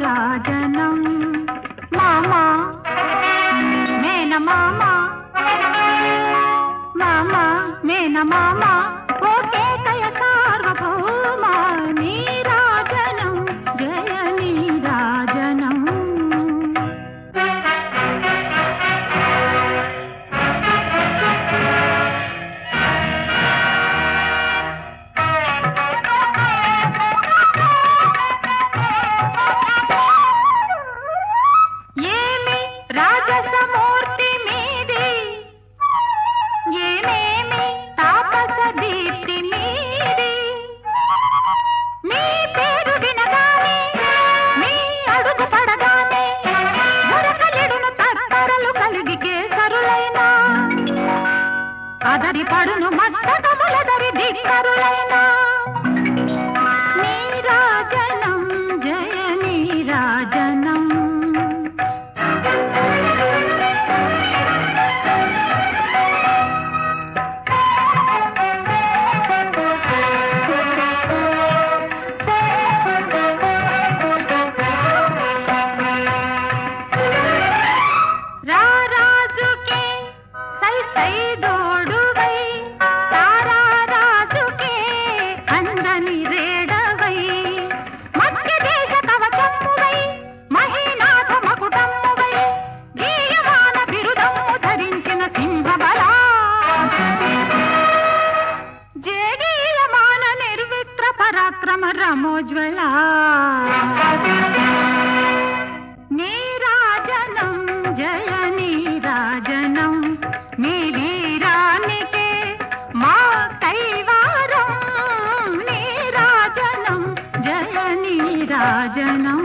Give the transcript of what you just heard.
నీరాజనం మామా మేన మామా మామా మేన మామా ఓకే కయ సార్వభౌమ నీరాజనం జయ నీరాజనం ఏమి రాజసమూర్తి మీది ఏమేమి తాపస దీప్తి మీది మీ పేరు వినగానే మీ అడుగు పడగానే మురకలెడును తత్తరలు కలిగి కేసరులైనా అదరి పడును మస్తకములదరి దిక్కరులైనా నీరాజనం జయ నీరాజనం రారాజుకే సై సై దోడువై తారారాజుకే అందని రేడవై మధ్య దేశ కవచమ్మువై మహీనాథ మకుటమ్మువై గీయమాన బిరుదమ్ము ధరించిన సింహబలా జయగీయమాన నిర్విత్ర పరాక్రమ రమోజ్వల నీరాజనం జయ నీరాజనం మీ వీరానికే మా కైవారం నీరాజనం జయ నీరాజనం